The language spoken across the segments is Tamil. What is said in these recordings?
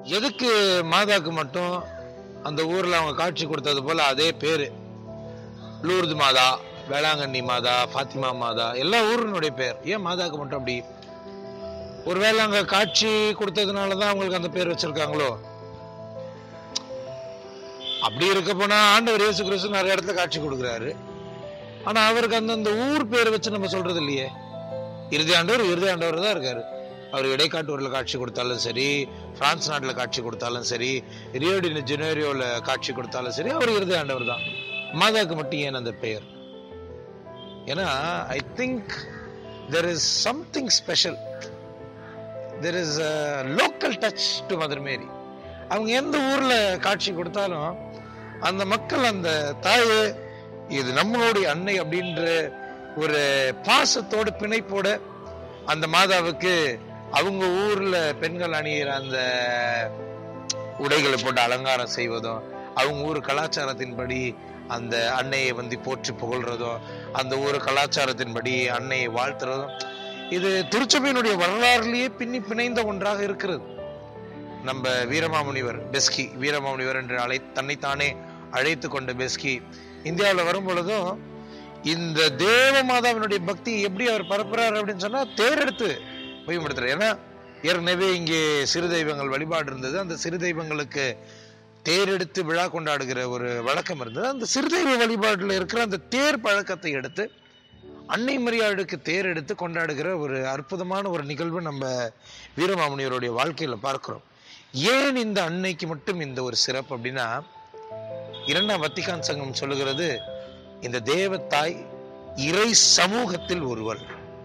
எதுக்கு மாதாக்கு மட்டும் அந்த ஊர்ல அவங்க காட்சி கொடுத்தது போல அதே பேரு லூர்து மாதா வேளாங்கண்ணி மாதா ஃபாத்திமா மாதா எல்லா ஊரினுடைய பேர் ஏன் மாதாக்கு மட்டும் அப்படி ஒருவேளை அங்க காட்சி கொடுத்ததுனால தான் அவங்களுக்கு அந்த பேர் வச்சிருக்காங்களோ அப்படி இருக்க போனா ஆண்டவர் இயேசு கிறிஸ்து நிறைய இடத்துல காட்சி கொடுக்குறாரு ஆனா அவருக்கு அந்தந்த ஊர் பேர் வச்சு நம்ம சொல்றது இல்லையே இறுதி ஆண்டவர் இறுதி ஆண்டவர் தான் இருக்காரு அவர் இடைக்காட்டூர்ல காட்சி கொடுத்தாலும் சரி பிரான்ஸ் நாட்டுல காட்சி கொடுத்தாலும் சரி ரியோடி ஜெனேரியோல காட்சி கொடுத்தாலும் சரி அவர் இறுதி ஆண்டவர் தான் மாதாக்கு மட்டும் ஏன் அந்த பெயர் ஏன்னா I think there is something special there is local touch to mother Mary அவங்க எந்த ஊர்ல காட்சி கொடுத்தாலும் அந்த மக்கள் அந்த தாயே இது நம்மளுடைய அன்னை அப்படின்ற ஒரு பாசத்தோடு பிணைப்போட அந்த மாதாவுக்கு அவங்க ஊர்ல பெண்கள் அணியிற அந்த உடைகளை போட்டு அலங்காரம் செய்வதும் அவங்க ஊர் கலாச்சாரத்தின்படி அந்த அன்னையை வந்து போற்றி புகழ்றதும் அந்த ஊர் கலாச்சாரத்தின்படி அன்னையை வாழ்த்துறதும் இது திருச்சபையினுடைய வரலாறுலயே பின்னி பிணைந்த ஒன்றாக இருக்கிறது நம்ம வீரமாமுனிவர் பெஸ்கி வீரமாமுனிவர் என்று அழை தன்னைத்தானே அழைத்து கொண்ட பெஸ்கி இந்தியாவில் வரும் பொழுதும் இந்த தேவ மாதாவினுடைய பக்தி எப்படி அவர் பரப்புறாரு அப்படின்னு சொன்னா தேரெடுத்து பயன்படுத்துறாரு ஏன்னா ஏற்கனவே இங்கே சிறு தெய்வங்கள் வழிபாடு இருந்தது அந்த சிறு தெய்வங்களுக்கு தேரெடுத்து விழா கொண்டாடுகிற ஒரு வழக்கம் இருந்தது அந்த சிறு தெய்வ வழிபாட்டில் இருக்கிற அந்த தேர் பழக்கத்தை எடுத்து அன்னை மரியாளுக்கு தேர் எடுத்து கொண்டாடுகிற ஒரு அற்புதமான ஒரு நிகழ்வு நம்ம வீரமாமுனிவருடைய வாழ்க்கையில பார்க்கிறோம் ஏன் இந்த அன்னைக்கு மட்டும் இந்த ஒரு சிறப்பு அப்படின்னா இரண்டாம் வத்திகான் சங்கம் சொல்லுகிறது இந்த தேவத்தாய் இறை சமூகத்தில் ஒருவள்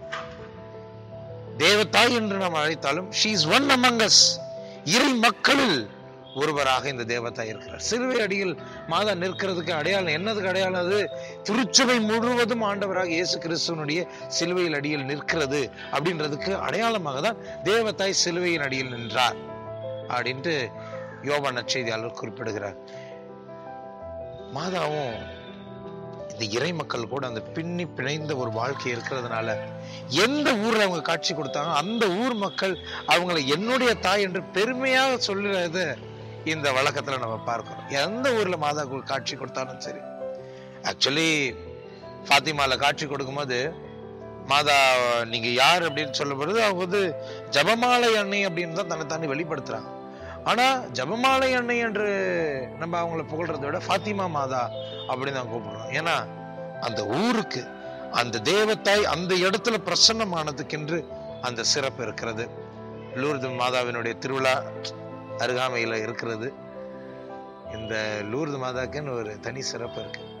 தேவத்தாய் என்று நாம் அழைத்தாலும் she is one among us இறை மக்களில் ஒருவராக இந்த தேவத்தாய் இருக்கிறார் சிலுவை அடியில் மாதா நிற்கிறதுக்கு அடையாளம் என்னதுக்கு அடையாளம் அது திருச்சபை முழுவதும் ஆண்டவராக இயேசு கிறிஸ்துவனுடைய சிலுவையில் அடியில் நிற்கிறது அப்படின்றதுக்கு அடையாளமாக தான் தேவத்தாய் சிலுவையின் அடியில் நின்றார் அப்படின்ட்டு யோவான் நற்செய்தியாளர் குறிப்பிடுகிறார் மாதாவும் இந்த இறை மக்கள் கூட அந்த பின்னி பிணைந்த ஒரு வாழ்க்கை இருக்கிறதுனால எந்த ஊர்ல அவங்க காட்சி கொடுத்தாங்க அந்த ஊர் மக்கள் அவங்கள என்னுடைய தாய் என்று பெருமையாக சொல்லுறத இந்த வழக்கத்துல நம்ம பார்க்கிறோம் எந்த ஊர்ல மாதா கு- காட்சி கொடுத்தாலும் சரி ஆக்சுவலி ஃபாத்திமால காட்சி கொடுக்கும்போது மாதா நீங்க யார் அப்படின்னு சொல்லும் பொழுது அவங்க வந்து ஜபமாலை அன்னை அப்படின்னு தான் தன்னை தாண்டி வெளிப்படுத்துறாங்க ஆனா ஜபமாலை அன்னை என்று நம்ம அவங்கள புகழ்றதை விட ஃபாத்திமா மாதா அப்படின்னு தான் கூப்பிடுறோம் ஏன்னா அந்த ஊருக்கு அந்த தேவத்தாய் அந்த இடத்துல பிரசன்னமானதுக்கென்று அந்த சிறப்பு இருக்கிறது லூர்து மாதாவினுடைய திருவிழா அருகாமையில இருக்கிறது இந்த லூர்து மாதாக்குன்னு ஒரு தனி சிறப்பு இருக்கு